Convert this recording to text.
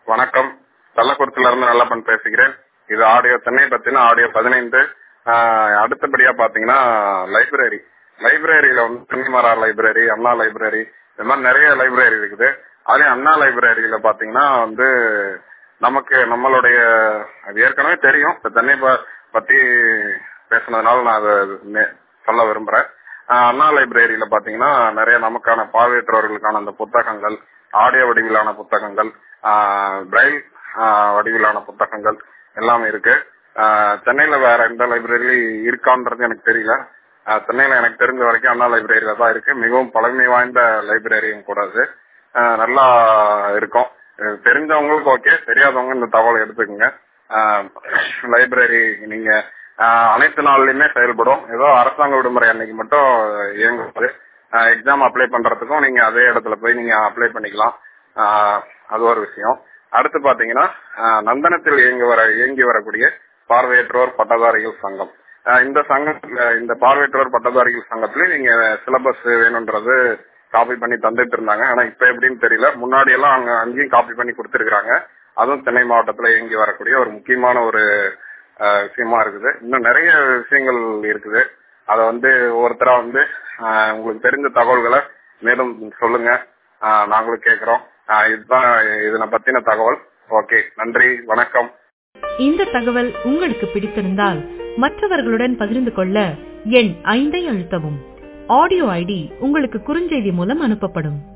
வணக்கம் கள்ளக்குறிச்சியில இருந்து நல்லப்பன் பேசுகிறேன் இது ஆடியோ சென்னை பத்தின ஆடியோ பதினைந்து அடுத்தபடியா பாத்தீங்கன்னா லைப்ரரி லைப்ரரியில வந்து கன்னிமரா லைப்ரரி அண்ணா லைப்ரரி இந்த மாதிரி நிறைய லைப்ரரி இருக்குது அதுலயும் அண்ணா லைப்ரரியில பாத்தீங்கன்னா வந்து நமக்கு நம்மளுடைய அது ஏற்கனவே தெரியும் இப்ப சென்னை ப- பத்தி பேசுனதுனால நான் அதை மே- சொல்ல விரும்புறேன் ஆஹ் அண்ணா லைப்ரரியில பாத்தீங்கன்னா நிறைய நமக்கான பார்வையற்றவர்களுக்கான அந்த புத்தகங்கள் ஆடியோ வடிவிலான புத்தகங்கள் பிரைல் வடிவிலான புத்தகங்கள் எல்லாமே இருக்கு ஆஹ் சென்னையில வேற எந்த லைப்ரரி இருக்கான்றது எனக்கு தெரியல ஆஹ் சென்னையில எனக்கு தெரிஞ்ச வரைக்கும் அண்ணா லைப்ரரியில தான் இருக்கு மிகவும் பழமை வாய்ந்த லைப்ரரியும் கூட அது ஆஹ் நல்லா இருக்கும் இது தெரிஞ்சவங்களுக்கு ஓகே தெரியாதவங்க இந்த தகவலை எடுத்துக்கோங்க லைப்ரரி நீங்க ஆஹ் அனைத்து நாள்லயுமே செயல்படும் ஏதோ அரசாங்க விடுமுறை அன்னைக்கு மட்டும் இயங்குது எக்ஸாம் அப்ளை பண்றதுக்கும் நீங்க அதே இடத்துல போய் நீங்க அப்ளை பண்ணிக்கலாம் ஆஹ் அது ஒரு விஷயம் அடுத்து பாத்தீங்கன்னா ஆஹ் நந்தனத்தில் இயங்கி வர இயங்கி வரக்கூடிய பார்வையற்றோர் பட்டதாரிகள் சங்கம் ஆஹ் இந்த சங்கத்துல இந்த பார்வையற்றோர் பட்டதாரிகள் சங்கத்துல நீங்க சிலபஸ் வேணும்ன்றது காப்பி பண்ணி தந்துட்டு இருந்தாங்க ஆனா இப்ப எப்படின்னு தெரியல முன்னாடி எல்லாம் அங்க அங்கேயும் காப்பி பண்ணி கொடுத்திருக்காங்க அதுவும் சென்னை மாவட்டத்துல இயங்கி வரக்கூடிய ஒரு முக்கியமான ஒரு ஆஹ் விஷயமா இருக்குது இன்னும் நிறைய விஷயங்கள் இருக்குது அத வந்து ஒவ்வொருத்தரா வந்து ஆஹ் உங்களுக்கு தெரிஞ்ச தகவல்களை மேலும் சொல்லுங்க ஆஹ் நாங்களும் கேக்குறோம் ஆஹ் இதுதான் இதனை பத்தின தகவல் ஓகே நன்றி வணக்கம் இந்த தகவல் உங்களுக்கு பிடித்திருந்தால் மற்றவர்களுடன் பகிர்ந்து கொள்ள எண் ஐந்தை அழுத்தவும் ஆடியோ ஐடி உங்களுக்கு குறுஞ்செய்தி மூலம் அனுப்பப்படும்